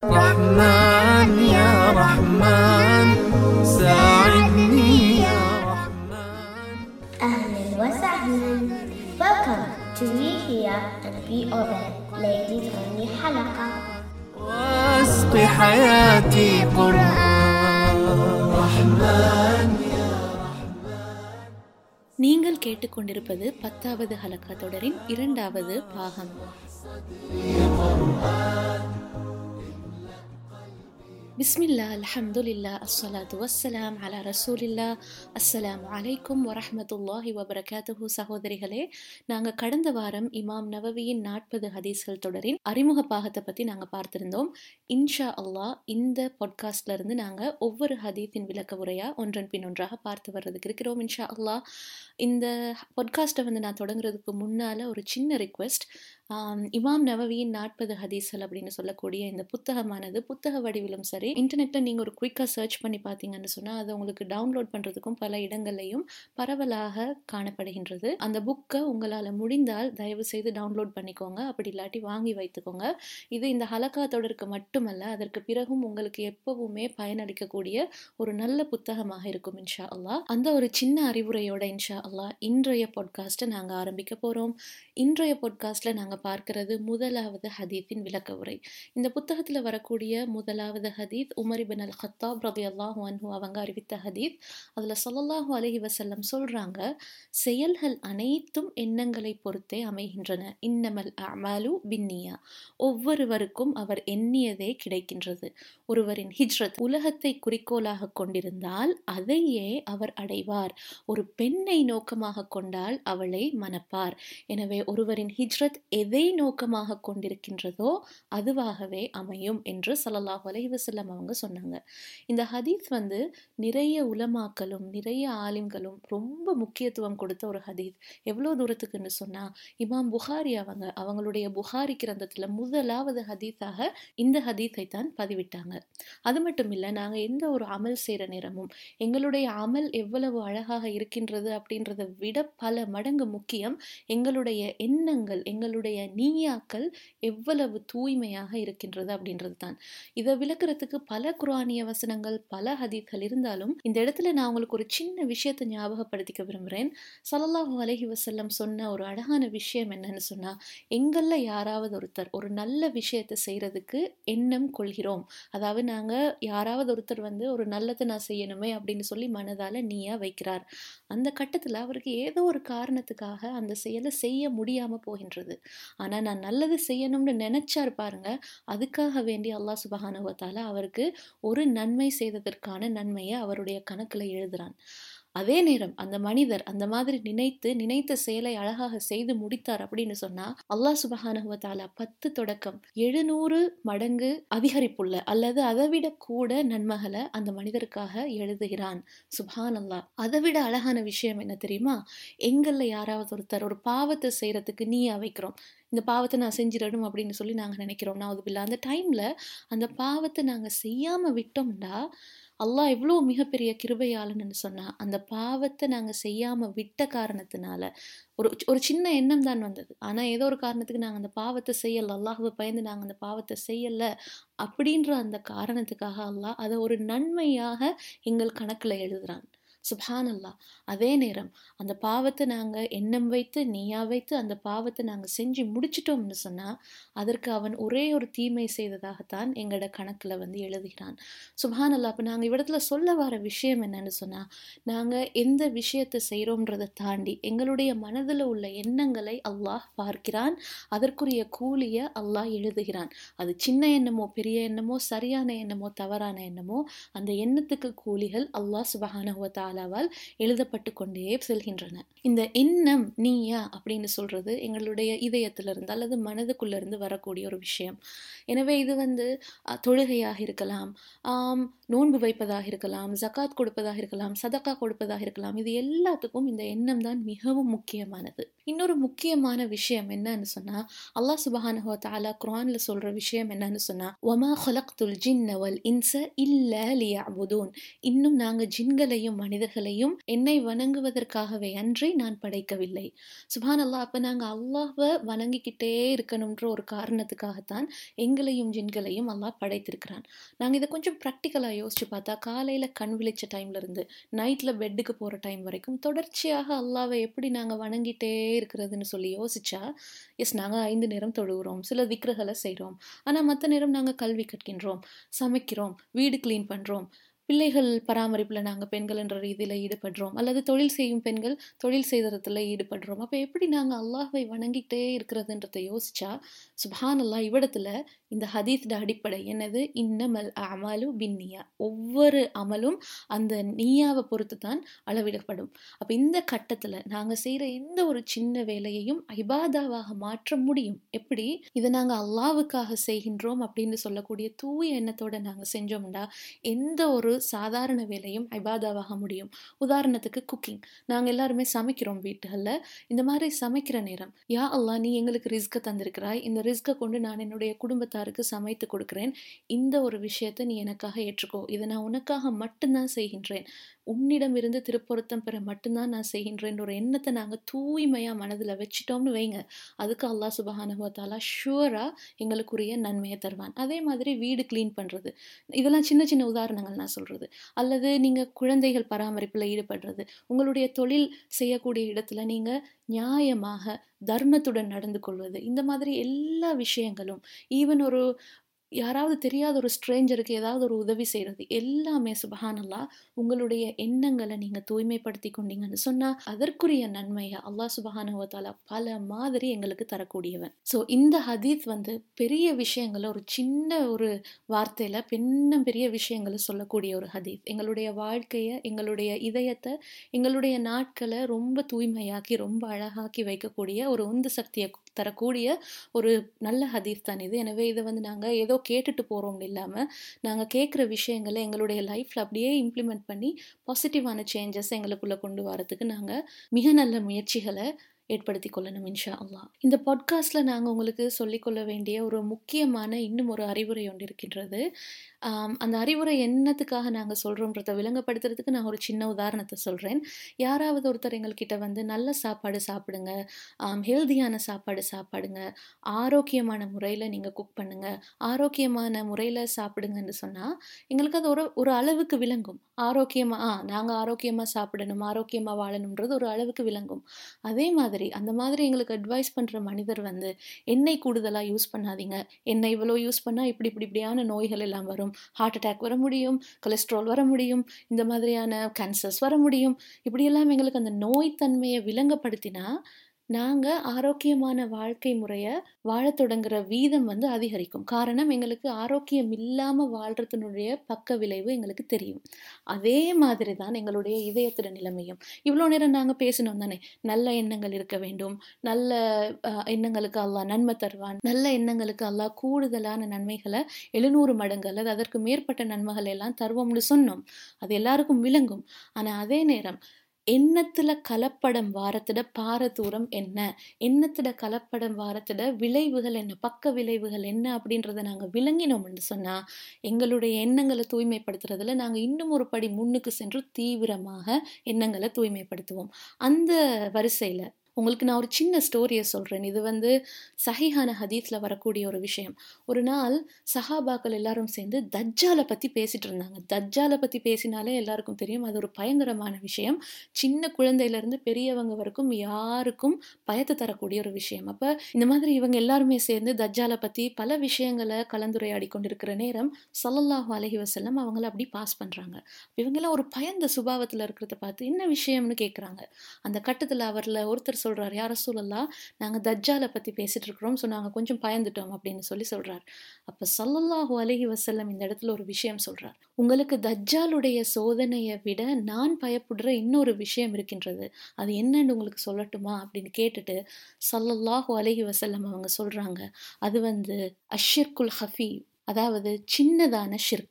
رحمن يا رحمن ساعدني يا رحمن أهلا وسهلا Welcome to We Here and Be Open Ladies Only حلقة واسق حياتي قرآن رحمن நீங்கள் கேட்டுக்கொண்டிருப்பது பத்தாவது ஹலக்கா தொடரின் இரண்டாவது பாகம் பிஸ்மில்லா அல்ஹம்துலில்லா அஸ்ஸலாத்து வஸ்ஸலாம் அலா ரசூலில்லா அஸ்ஸலாமு அலைக்கும் வரஹ்மத்துல்லாஹி வபரகாத்துஹு சகோதரிகளே நாங்கள் கடந்த வாரம் இமாம் நவவியின் நாற்பது ஹதீஸ்கள் தொடரின் அறிமுக பாகத்தை பற்றி நாங்கள் பார்த்திருந்தோம் இன்ஷா அல்லாஹ் இந்த பாட்காஸ்ட்ல இருந்து நாங்கள் ஒவ்வொரு ஹதீஸின் விளக்க உரையாக ஒன்றன் பின் ஒன்றாக பார்த்து வர்றதுக்கு இருக்கிறோம் இன்ஷா அல்லாஹ் இந்த பாட்காஸ்ட்டை வந்து நான் தொடங்குறதுக்கு முன்னால் ஒரு சின்ன ரிக்வெஸ்ட் இமாம் நவவியின் நாற்பது ஹதீஸ்கள் அப்படின்னு சொல்லக்கூடிய இந்த புத்தகமானது புத்தக வடிவிலும் சரி இன்டர்நெட்டில் நீங்கள் ஒரு குயிக்காக சர்ச் பண்ணி பார்த்தீங்கன்னு சொன்னால் அது உங்களுக்கு டவுன்லோட் பண்ணுறதுக்கும் பல இடங்கள்லையும் பரவலாக காணப்படுகின்றது அந்த புக்கை உங்களால் முடிந்தால் தயவு செய்து டவுன்லோட் பண்ணிக்கோங்க அப்படி இல்லாட்டி வாங்கி வைத்துக்கோங்க இது இந்த ஹலக்கா தொடருக்கு மட்டுமல்ல அதற்கு பிறகும் உங்களுக்கு எப்பவுமே பயனளிக்கக்கூடிய ஒரு நல்ல புத்தகமாக இருக்கும் இன்ஷா அல்லாஹ் அந்த ஒரு சின்ன அறிவுரையோட இன்ஷா அல்லாஹ் இன்றைய பாட்காஸ்ட்டை நாங்கள் ஆரம்பிக்க போகிறோம் இன்றைய பாட்காஸ்ட்டில் நாங்கள் பார்க்கிறது முதலாவது ஹதீஸின் விளக்க உரை இந்த புத்தகத்தில் வரக்கூடிய முதலாவது ஹதீத் உமர் பின் அல் ஹத்தாப் ரதி அல்லாஹு அன்ஹு அவங்க அறிவித்த ஹதீத் அதில் சொல்லல்லாஹு அலஹி வசல்லம் சொல்கிறாங்க செயல்கள் அனைத்தும் எண்ணங்களை பொறுத்தே அமைகின்றன இன்னமல் அமாலு பின்னியா ஒவ்வொருவருக்கும் அவர் எண்ணியதே கிடைக்கின்றது ஒருவரின் ஹிஜ்ரத் உலகத்தை குறிக்கோளாக கொண்டிருந்தால் அதையே அவர் அடைவார் ஒரு பெண்ணை நோக்கமாக கொண்டால் அவளை மணப்பார் எனவே ஒருவரின் ஹிஜ்ரத் எதை நோக்கமாக கொண்டிருக்கின்றதோ அதுவாகவே அமையும் என்று சல்லல்லாஹு அலைஹி வஸல்லம் அவங்க சொன்னாங்க இந்த ஹதீஸ் வந்து நிறைய உலமாக்களும் நிறைய ஆலிம்களும் ரொம்ப முக்கியத்துவம் கொடுத்த ஒரு ஹதீஸ் எவ்வளோ தூரத்துக்குன்னு சொன்னால் இமாம் புகாரி அவங்க அவங்களுடைய புகாரி கிரந்தத்தில் முதலாவது ஹதீஸாக இந்த ஹதீஸை தான் பதிவிட்டாங்க அது மட்டும் இல்லை நாங்கள் எந்த ஒரு அமல் செய்கிற நேரமும் எங்களுடைய அமல் எவ்வளவு அழகாக இருக்கின்றது அப்படின்றத விட பல மடங்கு முக்கியம் எங்களுடைய எண்ணங்கள் எங்களுடைய நீயாக்கள் எவ்வளவு தூய்மையாக இருக்கின்றது அப்படின்றது தான் இதை விளக்குறதுக்கு பல குரானிய வசனங்கள் பல ஹதீத்கள் இருந்தாலும் இந்த இடத்துல நான் உங்களுக்கு ஒரு சின்ன விஷயத்தை ஞாபகப்படுத்திக்க விரும்புகிறேன் சல்லல்லாஹு அலஹி வசல்லம் சொன்ன ஒரு அழகான விஷயம் என்னன்னு சொன்னால் எங்களில் யாராவது ஒருத்தர் ஒரு நல்ல விஷயத்தை செய்கிறதுக்கு எண்ணம் கொள்கிறோம் அதாவது நாங்கள் யாராவது ஒருத்தர் வந்து ஒரு நல்லதை நான் செய்யணுமே அப்படின்னு சொல்லி மனதால் நீயா வைக்கிறார் அந்த கட்டத்தில் அவருக்கு ஏதோ ஒரு காரணத்துக்காக அந்த செயலை செய்ய முடியாமல் போகின்றது ஆனால் நான் நல்லது செய்யணும்னு நினைச்சார் பாருங்க அதுக்காக வேண்டி அல்லாஹ் சுபஹானுவத்தால அவருக்கு ஒரு நன்மை செய்ததற்கான நன்மையை அவருடைய கணக்கில் எழுதுறான் அதே நேரம் அந்த மனிதர் அந்த மாதிரி நினைத்து நினைத்த செயலை அழகாக செய்து முடித்தார் அப்படின்னு சொன்னா அல்லாஹ் சுபஹானுவத்தாலா பத்து தொடக்கம் எழுநூறு மடங்கு அதிகரிப்புள்ள அல்லது அதை விட கூட நன்மகளை அந்த மனிதருக்காக எழுதுகிறான் சுபான் அல்லாஹ் அதை விட அழகான விஷயம் என்ன தெரியுமா எங்களில் யாராவது ஒருத்தர் ஒரு பாவத்தை செய்யறதுக்கு நீ வைக்கிறோம் இந்த பாவத்தை நான் செஞ்சிடணும் அப்படின்னு சொல்லி நாங்கள் நினைக்கிறோம் நான் அது அந்த டைமில் அந்த பாவத்தை நாங்கள் செய்யாமல் விட்டோம்னா அல்லாஹ் எவ்வளோ மிகப்பெரிய கிருபையாளன்னு சொன்னால் அந்த பாவத்தை நாங்கள் செய்யாமல் விட்ட காரணத்தினால ஒரு ஒரு சின்ன எண்ணம் தான் வந்தது ஆனால் ஏதோ ஒரு காரணத்துக்கு நாங்கள் அந்த பாவத்தை செய்யலை அல்லாஹுவை பயந்து நாங்கள் அந்த பாவத்தை செய்யலை அப்படின்ற அந்த காரணத்துக்காக அல்லாஹ் அதை ஒரு நன்மையாக எங்கள் கணக்கில் எழுதுகிறான் சுபான் அல்லா அதே நேரம் அந்த பாவத்தை நாங்கள் எண்ணம் வைத்து நீயா வைத்து அந்த பாவத்தை நாங்கள் செஞ்சு முடிச்சிட்டோம்னு சொன்னால் அதற்கு அவன் ஒரே ஒரு தீமை செய்ததாகத்தான் எங்களோட கணக்கில் வந்து எழுதுகிறான் சுபான் அல்லா அப்போ நாங்கள் இவ்விடத்துல சொல்ல வர விஷயம் என்னன்னு சொன்னால் நாங்கள் எந்த விஷயத்தை செய்கிறோன்றதை தாண்டி எங்களுடைய மனதில் உள்ள எண்ணங்களை அல்லாஹ் பார்க்கிறான் அதற்குரிய கூலியை அல்லாஹ் எழுதுகிறான் அது சின்ன எண்ணமோ பெரிய எண்ணமோ சரியான எண்ணமோ தவறான எண்ணமோ அந்த எண்ணத்துக்கு கூலிகள் அல்லாஹ் சுபஹானஹுவத்தா தாலாவால் எழுதப்பட்டு கொண்டே செல்கின்றன இந்த எண்ணம் நீயா அப்படின்னு சொல்றது எங்களுடைய இதயத்திலிருந்து அல்லது மனதுக்குள்ளேருந்து வரக்கூடிய ஒரு விஷயம் எனவே இது வந்து தொழுகையாக இருக்கலாம் நோன்பு வைப்பதாக இருக்கலாம் ஜக்காத் கொடுப்பதாக இருக்கலாம் சதக்கா கொடுப்பதாக இருக்கலாம் இது எல்லாத்துக்கும் இந்த எண்ணம் தான் மிகவும் முக்கியமானது இன்னொரு முக்கியமான விஷயம் என்னன்னு சொன்னா அல்லாஹ் சுபஹானஹு வ தஆலா குர்ஆன்ல சொல்ற விஷயம் என்னன்னு சொன்னா வமா ஹலக்துல் ஜின்ன வல் இன்ச இல்ல லியஅபுதூன் இன்னும் நாங்க ஜின்களையும் மனிதர்களையும் என்னை வணங்குவதற்காகவே அன்றி நான் படைக்கவில்லை சுபான் அல்லாஹ் அப்ப நாங்க அல்லாஹ்வை வணங்கிக்கிட்டே இருக்கணும்ன்ற ஒரு காரணத்துக்காகத்தான் எங்களையும் ஜின்களையும் அல்லாஹ் படைத்திருக்கிறான் நாங்க இதை கொஞ்சம் ப்ராக்டிக்கலா யோசிச்சு பார்த்தா காலையில கண் விழிச்ச டைம்ல இருந்து நைட்ல பெட்டுக்கு போற டைம் வரைக்கும் தொடர்ச்சியாக அல்லாவை எப்படி நாங்க வணங்கிட்டே இருக்கிறதுன்னு சொல்லி யோசிச்சா எஸ் நாங்க ஐந்து நேரம் தொழுகிறோம் சில விக்கிரகளை செய்றோம் ஆனா மற்ற நேரம் நாங்க கல்வி கற்கின்றோம் சமைக்கிறோம் வீடு க்ளீன் பண்றோம் பிள்ளைகள் பராமரிப்பில் நாங்கள் பெண்கள் என்ற ரீதியில் ஈடுபடுறோம் அல்லது தொழில் செய்யும் பெண்கள் தொழில் செய்தறதுல ஈடுபடுறோம் அப்போ எப்படி நாங்கள் அல்லாஹ்வை வணங்கிட்டே இருக்கிறதுன்றதை யோசிச்சா சுபான் அல்லாஹ் இவ்விடத்துல இந்த ஹதீஸோட அடிப்படை என்னது இன்னமல் அமலு பின்னியா ஒவ்வொரு அமலும் அந்த நீயாவை பொறுத்து தான் அளவிடப்படும் அப்போ இந்த கட்டத்தில் நாங்கள் செய்கிற எந்த ஒரு சின்ன வேலையையும் ஐபாதாவாக மாற்ற முடியும் எப்படி இதை நாங்கள் அல்லாவுக்காக செய்கின்றோம் அப்படின்னு சொல்லக்கூடிய தூய எண்ணத்தோட நாங்கள் செஞ்சோம்னா எந்த ஒரு சாதாரண வேலையும் ஐபாதாவாக முடியும் உதாரணத்துக்கு குக்கிங் நாங்கள் எல்லாருமே சமைக்கிறோம் வீட்டுகளில் இந்த மாதிரி சமைக்கிற நேரம் யா அல்லாஹ் நீ எங்களுக்கு ரிஸ்கை தந்திருக்கிறாய் இந்த ரிஸ்கை கொண்டு நான் என்னுடைய குடும்பத்தாருக்கு சமைத்து கொடுக்கிறேன் இந்த ஒரு விஷயத்தை நீ எனக்காக ஏற்றுக்கோ இதை நான் உனக்காக மட்டும்தான் செய்கின்றேன் உன்னிடமிருந்து திருப்பொருத்தம் பெற மட்டும்தான் நான் செய்கின்றேன் ஒரு எண்ணத்தை நாங்கள் தூய்மையாக மனதில் வச்சிட்டோம்னு வைங்க அதுக்கு அல்லாஹ் சுபஹானுவத்தாலா ஷுவராக எங்களுக்குரிய நன்மையை தருவான் அதே மாதிரி வீடு க்ளீன் பண்ணுறது இதெல்லாம் சின்ன சின்ன உதாரணங்கள் நான் சொல்கிறது அல்லது நீங்கள் குழந்தைகள் பராமரிப்பில் ஈடுபடுறது உங்களுடைய தொழில் செய்யக்கூடிய இடத்துல நீங்கள் நியாயமாக தர்மத்துடன் நடந்து கொள்வது இந்த மாதிரி எல்லா விஷயங்களும் ஈவன் ஒரு யாராவது தெரியாத ஒரு ஸ்ட்ரேஞ்சருக்கு ஏதாவது ஒரு உதவி செய்கிறது எல்லாமே சுபஹானல்லா உங்களுடைய எண்ணங்களை நீங்கள் தூய்மைப்படுத்தி கொண்டீங்கன்னு சொன்னால் அதற்குரிய நன்மையை அல்லாஹ் சுபஹானுவத்தாலா பல மாதிரி எங்களுக்கு தரக்கூடியவன் ஸோ இந்த ஹதீத் வந்து பெரிய விஷயங்களை ஒரு சின்ன ஒரு வார்த்தையில் பெண்ணும் பெரிய விஷயங்களை சொல்லக்கூடிய ஒரு ஹதீத் எங்களுடைய வாழ்க்கையை எங்களுடைய இதயத்தை எங்களுடைய நாட்களை ரொம்ப தூய்மையாக்கி ரொம்ப அழகாக்கி வைக்கக்கூடிய ஒரு உந்து சக்தியை தரக்கூடிய ஒரு நல்ல ஹதீஸ் தான் இது எனவே இதை வந்து நாங்கள் ஏதோ கேட்டுட்டு போகிறோம் இல்லாமல் நாங்கள் கேட்குற விஷயங்களை எங்களுடைய லைஃப்பில் அப்படியே இம்ப்ளிமெண்ட் பண்ணி பாசிட்டிவான சேஞ்சஸ் எங்களுக்குள்ளே கொண்டு வரதுக்கு நாங்கள் மிக நல்ல முயற்சிகளை ஏற்படுத்தி கொள்ளணும் இன்ஷா அல்லாஹ் இந்த பாட்காஸ்ட்டில் நாங்கள் உங்களுக்கு சொல்லிக்கொள்ள வேண்டிய ஒரு முக்கியமான இன்னும் ஒரு அறிவுரை ஒன்று இருக்கின்றது அந்த அறிவுரை என்னத்துக்காக நாங்கள் சொல்கிறோன்றதை விளங்கப்படுத்துறதுக்கு நான் ஒரு சின்ன உதாரணத்தை சொல்கிறேன் யாராவது ஒருத்தர் எங்கள்கிட்ட வந்து நல்ல சாப்பாடு சாப்பிடுங்க ஹெல்தியான சாப்பாடு சாப்பாடுங்க ஆரோக்கியமான முறையில் நீங்கள் குக் பண்ணுங்கள் ஆரோக்கியமான முறையில் சாப்பிடுங்கன்னு சொன்னால் எங்களுக்கு அது ஒரு ஒரு அளவுக்கு விளங்கும் ஆரோக்கியமாக ஆ நாங்கள் ஆரோக்கியமாக சாப்பிடணும் ஆரோக்கியமாக வாழணுன்றது ஒரு அளவுக்கு விளங்கும் அதே மாதிரி அந்த மாதிரி எங்களுக்கு அட்வைஸ் பண்ணுற மனிதர் வந்து எண்ணெய் கூடுதலாக யூஸ் பண்ணாதீங்க எண்ணெய் இவ்வளோ யூஸ் பண்ணால் இப்படி இப்படி இப்படியான நோய்கள் எல்லாம் வரும் ஹார்ட் அட்டாக் வர முடியும் கொலஸ்ட்ரால் வர முடியும் இந்த மாதிரியான கேன்சர்ஸ் வர முடியும் இப்படியெல்லாம் எங்களுக்கு அந்த நோய்த்தன்மையை விளங்கப்படுத்தினா நாங்கள் ஆரோக்கியமான வாழ்க்கை முறையை வாழ தொடங்குற வீதம் வந்து அதிகரிக்கும் காரணம் எங்களுக்கு ஆரோக்கியம் இல்லாமல் வாழ்கிறதுனுடைய பக்க விளைவு எங்களுக்கு தெரியும் அதே மாதிரி தான் எங்களுடைய இதயத்திட நிலைமையும் இவ்வளோ நேரம் நாங்கள் பேசணும் தானே நல்ல எண்ணங்கள் இருக்க வேண்டும் நல்ல எண்ணங்களுக்கு அல்லாஹ் நன்மை தருவான் நல்ல எண்ணங்களுக்கு அல்லாஹ் கூடுதலான நன்மைகளை எழுநூறு மடங்கு அல்லது அதற்கு மேற்பட்ட நன்மைகள் எல்லாம் தருவோம்னு சொன்னோம் அது எல்லாருக்கும் விளங்கும் ஆனால் அதே நேரம் எண்ணத்துல கலப்படம் வாரத்திட பாரதூரம் என்ன எண்ணத்திட கலப்படம் வாரத்திட விளைவுகள் என்ன பக்க விளைவுகள் என்ன அப்படின்றத நாங்கள் விளங்கினோம்னு சொன்னால் எங்களுடைய எண்ணங்களை தூய்மைப்படுத்துறதுல நாங்கள் இன்னும் ஒரு படி முன்னுக்கு சென்று தீவிரமாக எண்ணங்களை தூய்மைப்படுத்துவோம் அந்த வரிசையில் உங்களுக்கு நான் ஒரு சின்ன ஸ்டோரியை சொல்கிறேன் இது வந்து சஹிஹான ஹதீஸில் வரக்கூடிய ஒரு விஷயம் ஒரு நாள் சஹாபாக்கள் எல்லாரும் சேர்ந்து தஜ்ஜாலை பற்றி பேசிகிட்டு இருந்தாங்க தஜ்ஜாலை பற்றி பேசினாலே எல்லாருக்கும் தெரியும் அது ஒரு பயங்கரமான விஷயம் சின்ன குழந்தையிலேருந்து பெரியவங்க வரைக்கும் யாருக்கும் பயத்தை தரக்கூடிய ஒரு விஷயம் அப்போ இந்த மாதிரி இவங்க எல்லாருமே சேர்ந்து தஜ்ஜாலை பற்றி பல விஷயங்களை கலந்துரையாடி கொண்டிருக்கிற நேரம் சல்லல்லாஹு அலஹி வசல்லம் அவங்கள அப்படி பாஸ் பண்ணுறாங்க இவங்கெல்லாம் ஒரு பயந்த சுபாவத்தில் இருக்கிறத பார்த்து என்ன விஷயம்னு கேட்குறாங்க அந்த கட்டத்தில் அவரில் ஒருத்தர் சொல்கிறார் யார சூழல்லா நாங்கள் தஜ்ஜாலை பற்றி பேசிகிட்டு இருக்கிறோம் ஸோ நாங்கள் கொஞ்சம் பயந்துட்டோம் அப்படின்னு சொல்லி சொல்கிறார் அப்போ சல்லல்லாஹு அலஹி வசல்லம் இந்த இடத்துல ஒரு விஷயம் சொல்கிறார் உங்களுக்கு தஜ்ஜாலுடைய சோதனையை விட நான் பயப்படுற இன்னொரு விஷயம் இருக்கின்றது அது என்னன்னு உங்களுக்கு சொல்லட்டுமா அப்படின்னு கேட்டுட்டு சல்லல்லாஹு அலஹி வசல்லம் அவங்க சொல்கிறாங்க அது வந்து அஷிர்குல் ஹஃபி அதாவது சின்னதான ஷிர்க்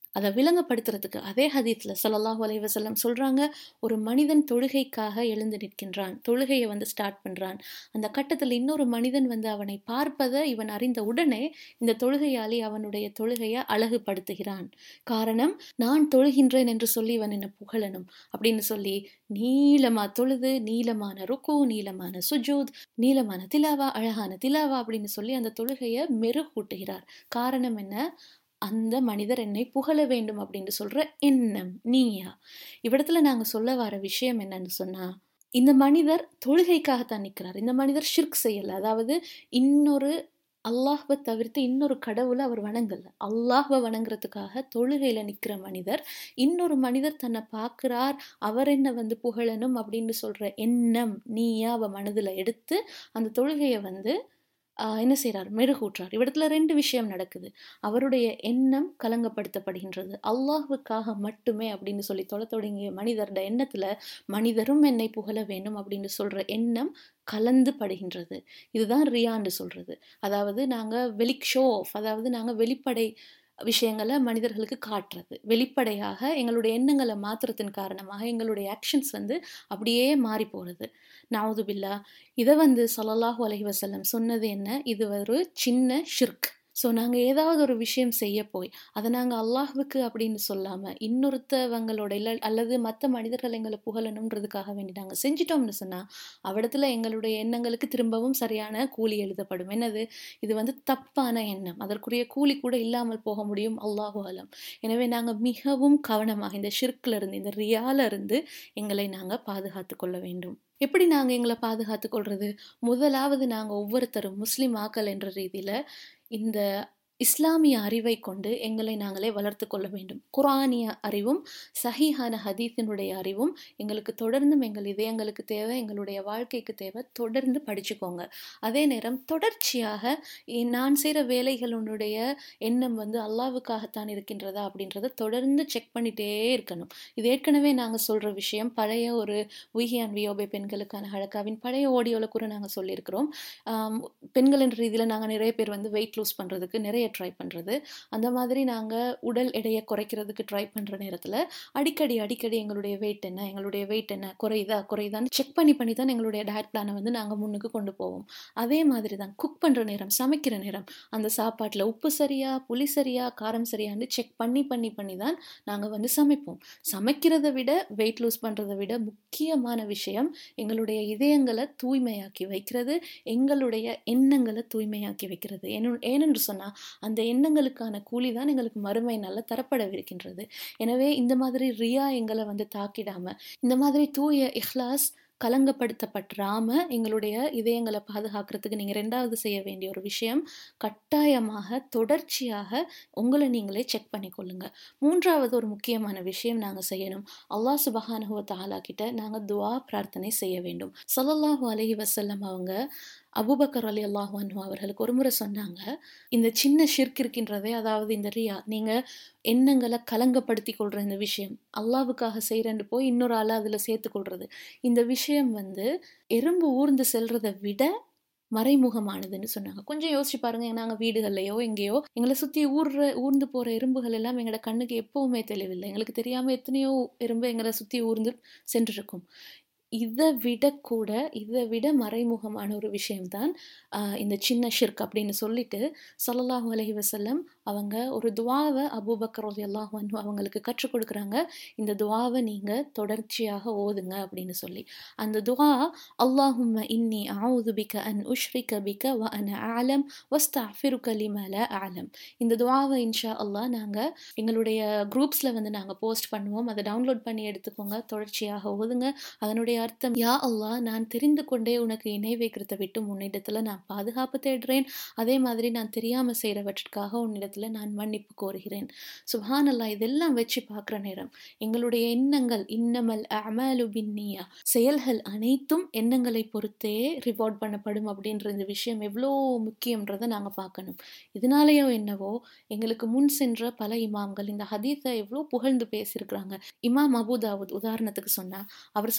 அதை விளங்கப்படுத்துறதுக்கு அதே ஹதீத்தில் ஸல்லல்லாஹு அலைஹி வஸல்லம் சொல்கிறாங்க ஒரு மனிதன் தொழுகைக்காக எழுந்து நிற்கின்றான் தொழுகையை வந்து ஸ்டார்ட் பண்ணுறான் அந்த கட்டத்தில் இன்னொரு மனிதன் வந்து அவனை பார்ப்பதை இவன் அறிந்த உடனே இந்த தொழுகையாளி அவனுடைய தொழுகையை அழகுபடுத்துகிறான் காரணம் நான் தொழுகின்றேன் என்று சொல்லி இவன் என்னை புகழணும் அப்படின்னு சொல்லி நீளமா தொழுது நீளமான ருக்கு நீளமான சுஜூத் நீளமான திலாவா அழகான திலாவா அப்படின்னு சொல்லி அந்த தொழுகையை மெருகூட்டுகிறார் காரணம் என்ன அந்த மனிதர் என்னை புகழ வேண்டும் அப்படின்னு சொல்ற எண்ணம் நீயா இவ்விடத்துல நாங்க சொல்ல வர விஷயம் என்னன்னு சொன்னா இந்த மனிதர் தொழுகைக்காகத்தான் நிற்கிறார் இந்த மனிதர் ஷிர்க் செய்யல அதாவது இன்னொரு அல்லாஹ்வை தவிர்த்து இன்னொரு கடவுளை அவர் வணங்கல அல்லாஹ்வை வணங்குறதுக்காக தொழுகையில நிக்கிற மனிதர் இன்னொரு மனிதர் தன்னை பார்க்கிறார் அவர் என்ன வந்து புகழணும் அப்படின்னு சொல்ற எண்ணம் நீயா அவ மனதுல எடுத்து அந்த தொழுகையை வந்து ஆஹ், என்ன செய்றார் மெருகூற்றார் இவ்விடத்துல ரெண்டு விஷயம் நடக்குது அவருடைய எண்ணம் கலங்கப்படுத்தப்படுகின்றது அல்லாஹ்வுக்காக மட்டுமே அப்படின்னு சொல்லி தொலை தொடங்கிய மனிதரோட எண்ணத்துல மனிதரும் என்னை புகழ வேண்டும் அப்படின்னு சொல்ற எண்ணம் கலந்து படுகின்றது இதுதான் ரியான்னு சொல்றது அதாவது நாங்க வெளி ஷோ ஆஃப் அதாவது நாங்க வெளிப்படை விஷயங்களை மனிதர்களுக்கு காட்டுறது வெளிப்படையாக எங்களுடைய எண்ணங்களை மாத்துறதன் காரணமாக எங்களுடைய ஆக்ஷன்ஸ் வந்து அப்படியே மாறி போகிறது நாவுதுபில்லா இதை வந்து ஸல்லல்லாஹு அலைஹி வஸல்லம் சொன்னது என்ன இது ஒரு சின்ன ஷிர்க் ஸோ நாங்கள் ஏதாவது ஒரு விஷயம் செய்ய போய் அதை நாங்கள் அல்லாஹ்வுக்கு அப்படின்னு சொல்லாமல் இன்னொருத்தவங்களோட இல்லை அல்லது மற்ற மனிதர்கள் எங்களை புகழணுன்றதுக்காக வேண்டி நாங்கள் செஞ்சிட்டோம்னு சொன்னால் அவ்விடத்துல எங்களுடைய எண்ணங்களுக்கு திரும்பவும் சரியான கூலி எழுதப்படும் என்னது இது வந்து தப்பான எண்ணம் அதற்குரிய கூலி கூட இல்லாமல் போக முடியும் அல்லாஹு அலம் எனவே நாங்கள் மிகவும் கவனமாக இந்த ஷிர்க்ல இருந்து இந்த ரியால இருந்து எங்களை நாங்கள் பாதுகாத்து கொள்ள வேண்டும் எப்படி நாங்கள் எங்களை பாதுகாத்து கொள்றது முதலாவது நாங்கள் ஒவ்வொருத்தரும் முஸ்லிம் ஆக்கள் என்ற ரீதியில் இந்த இஸ்லாமிய அறிவை கொண்டு எங்களை நாங்களே வளர்த்து கொள்ள வேண்டும் குரானிய அறிவும் சஹீஹான ஹதீஸினுடைய அறிவும் எங்களுக்கு தொடர்ந்தும் எங்கள் இதயங்களுக்கு தேவை எங்களுடைய வாழ்க்கைக்கு தேவை தொடர்ந்து படிச்சுக்கோங்க அதே நேரம் தொடர்ச்சியாக இ- நான் செய்கிற வேலைகளுடைய எண்ணம் வந்து அல்லாவுக்காகத்தான் இருக்கின்றதா அப்படின்றத தொடர்ந்து செக் பண்ணிட்டே இருக்கணும் இது ஏற்கனவே நாங்கள் சொல்கிற விஷயம் பழைய ஒரு விஹி அண்ட் வியோபே பெண்களுக்கான ஹழக்காவின் பழைய ஆடியோவில் கூட நாங்கள் சொல்லியிருக்கிறோம் ஆம், பெண்களின் ரீதியில் நாங்கள் நிறைய பேர் வந்து வெயிட் லூஸ் பண்ணுறதுக்கு நிறைய ட்ரை பண்ணுறது அந்த மாதிரி நாங்கள் உடல் எடையை குறைக்கிறதுக்கு ட்ரை பண்ணுற நேரத்தில் அடிக்கடி அடிக்கடி எங்களுடைய வெயிட் என்ன எங்களுடைய வெயிட் என்ன குறையுதா குறையுதான்னு செக் பண்ணி பண்ணி தான் எங்களுடைய டயட் பிளானை வந்து நாங்கள் முன்னுக்கு கொண்டு போவோம் அதே மாதிரி தான் குக் பண்ணுற நேரம் சமைக்கிற நேரம் அந்த சாப்பாட்டில் உப்பு சரியா புளி சரியா காரம் சரியான்னு செக் பண்ணி பண்ணி பண்ணி தான் நாங்கள் வந்து சமைப்போம் சமைக்கிறதை விட வெயிட் லூஸ் பண்ணுறதை விட முக்கியமான விஷயம் எங்களுடைய இதயங்களை தூய்மையாக்கி வைக்கிறது எங்களுடைய எண்ணங்களை தூய்மையாக்கி வைக்கிறது ஏனென்- ஏனென்று சொன்னால் அந்த எண்ணங்களுக்கான கூலி தான் எங்களுக்கு மறுமை நல்ல தரப்படவிருக்கின்றது எனவே இந்த மாதிரி ரியா எங்களை வந்து தாக்கிடாம இந்த மாதிரி தூய இஹ்லாஸ் கலங்கப்படுத்தப்பட்டுறாம எங்களுடைய இதயங்களை பாதுகாக்கிறதுக்கு நீங்கள் ரெண்டாவது செய்ய வேண்டிய ஒரு விஷயம் கட்டாயமாக தொடர்ச்சியாக உங்களை நீங்களே செக் பண்ணிக்கொள்ளுங்க மூன்றாவது ஒரு முக்கியமான விஷயம் நாங்கள் செய்யணும் அல்லாஹ் சுபஹானஹுவ தஆலா கிட்ட நாங்கள் துஆ பிரார்த்தனை செய்ய வேண்டும் ஸல்லல்லாஹு அலைஹி வஸல்லம் அவங்க அபூபக்கர் அலி அல்லாஹ் அன்ஹு அவர்களுக்கு ஒரு முறை சொன்னாங்க இந்த சின்ன ஷிர்க் இருக்கின்றதே அதாவது இந்த ரியா நீங்க எண்ணங்களை கலங்கப்படுத்தி கொள்ற இந்த விஷயம் அல்லாவுக்காக செய்கிறேன்னு போய் இன்னொரு ஆளை அதில் சேர்த்து கொள்றது இந்த விஷயம் வந்து எறும்பு ஊர்ந்து செல்றதை விட மறைமுகமானதுன்னு சொன்னாங்க கொஞ்சம் யோசிச்சு பாருங்க நாங்கள் வீடுகள்லையோ எங்கேயோ எங்களை சுற்றி ஊர்ற ஊர்ந்து போகிற எறும்புகள் எல்லாம் எங்களோட கண்ணுக்கு எப்பவுமே தெளிவில்லை எங்களுக்கு தெரியாமல் எத்தனையோ எறும்பு எங்களை சுற்றி ஊர்ந்து சென்றிருக்கும் இதை விட கூட இதை விட மறைமுகமான ஒரு விஷயம்தான் ஆஹ், இந்த சின்ன ஷிர்க் அப்படின்னு சொல்லிட்டு ஸல்லல்லாஹு அலைஹி வஸல்லம் அவங்க ஒரு துவாவை அபூபக்கர் ரலியல்லாஹு அன்ஹு அவங்களுக்கு கற்றுக் கொடுக்குறாங்க இந்த துவாவை நீங்கள் தொடர்ச்சியாக ஓதுங்க அப்படின்னு சொல்லி அந்த துவா அல்லாஹும்ம இன்னி அவுது பிக அன் உஷ்ரிக பிக வ அன ஆலம் வஸ்தஃபிருக்க லிம ல ஆலம் இந்த துவாவை இன்ஷா அல்லாஹ் நாங்கள் எங்களுடைய குரூப்ஸில் வந்து நாங்கள் போஸ்ட் பண்ணுவோம் அதை டவுன்லோட் பண்ணி எடுத்துக்கோங்க தொடர்ச்சியாக ஓதுங்க அதனுடைய அர்த்தம் யா அல்லாஹ் நான் தெரிந்து கொண்டே உனக்கு இணை வைக்கிறத விட்டு உன்னிடத்தில் நான் பாதுகாப்பு தேடுறேன் அதே மாதிரி நான் தெரியாமல் செய்கிறவற்றிற்காக உன்னிடத்தில் நான் மன்னிப்பு கோருகிறேன் சுபான் அல்லாஹ் இதெல்லாம் வச்சு பார்க்குற நேரம் எங்களுடைய எண்ணங்கள் இன்னமல் அமலு பின்னியா செயல்கள் அனைத்தும் எண்ணங்களை பொறுத்தே ரிவார்ட் பண்ணப்படும் அப்படின்ற இந்த விஷயம் எவ்வளோ முக்கியன்றதை நாங்கள் பார்க்கணும் இதனாலேயோ என்னவோ எங்களுக்கு முன் சென்ற பல இமாம்கள் இந்த ஹதீஸை எவ்வளோ புகழ்ந்து பேசியிருக்கிறாங்க இமாம் அபுதாவுத் உதாரணத்துக்கு சொன்னா அவர் சொன்ன விஷயம்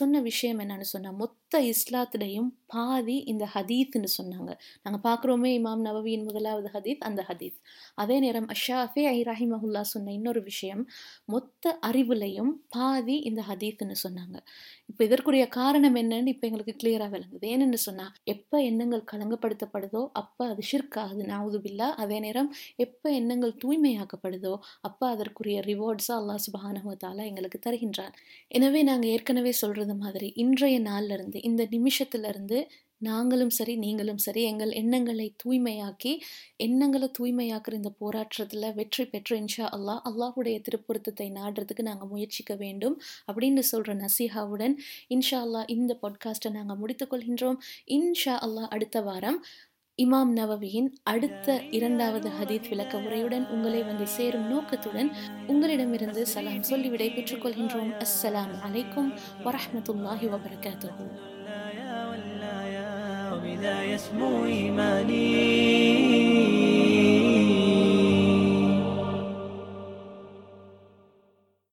விஷயம் என்னன்னு சொன்னா மொத்த இஸ்லாத்துலேயும் பாதி இந்த ஹதீத்னு சொன்னாங்க நாங்கள் பார்க்குறோமே இமாம் நவவியின் முதலாவது ஹதீத் அந்த ஹதீத் அதே நேரம் அஷாஃபே ஐ ரஹிமஹுல்லா சொன்ன இன்னொரு விஷயம் மொத்த அறிவுலையும் பாதி இந்த ஹதீத்னு சொன்னாங்க இப்போ இதற்குரிய காரணம் என்னன்னு இப்போ எங்களுக்கு கிளியராக விளங்குது ஏன்னு சொன்னால் எப்போ எண்ணங்கள் கலங்கப்படுத்தப்படுதோ அப்போ அது ஷிர்காகுது நாவுதுபில்லா அதே நேரம் எப்போ எண்ணங்கள் தூய்மையாக்கப்படுதோ அப்போ அதற்குரிய ரிவார்ட்ஸாக அல்லாஹ் சுபஹானஹுவத்தாலா எங்களுக்கு தருகின்றான் எனவே நாங்கள் ஏற்கனவே சொல்கிறது மாதிரி இன்றைய நாள்ல இருந்து இந்த நிமிஷத்துல இருந்து நாங்களும் சரி நீங்களும் சரி எங்கள் எண்ணங்களை தூய்மையாக்கி எண்ணங்களை தூய்மையாக்குற இந்த போராட்டத்தில் வெற்றி பெற்று இன்ஷா அல்லாஹ் அல்லாஹுடைய திருப்பொருத்தத்தை நாடுறதுக்கு நாங்கள் முயற்சிக்க வேண்டும் அப்படின்னு சொல்கிற நசீஹாவுடன் இன்ஷா அல்லாஹ் இந்த பாட்காஸ்ட்டை நாங்கள் முடித்துக்கொள்கின்றோம் இன்ஷா அல்லாஹ் அடுத்த வாரம் இமாம் நவவியின் அடுத்த இரண்டாவது ஹதீத் விளக்க உரையுடன் உங்களை வந்து சேரும் நோக்கத்துடன் உங்களிடமிருந்து சலாம் சொல்லி விடை பெற்றுக்கொள்கின்றோம் அஸ்ஸலாம் அலைக்கும் வரஹ்மத்துல்லாஹி வபரகாத்துஹு وبذا يسمو إيماني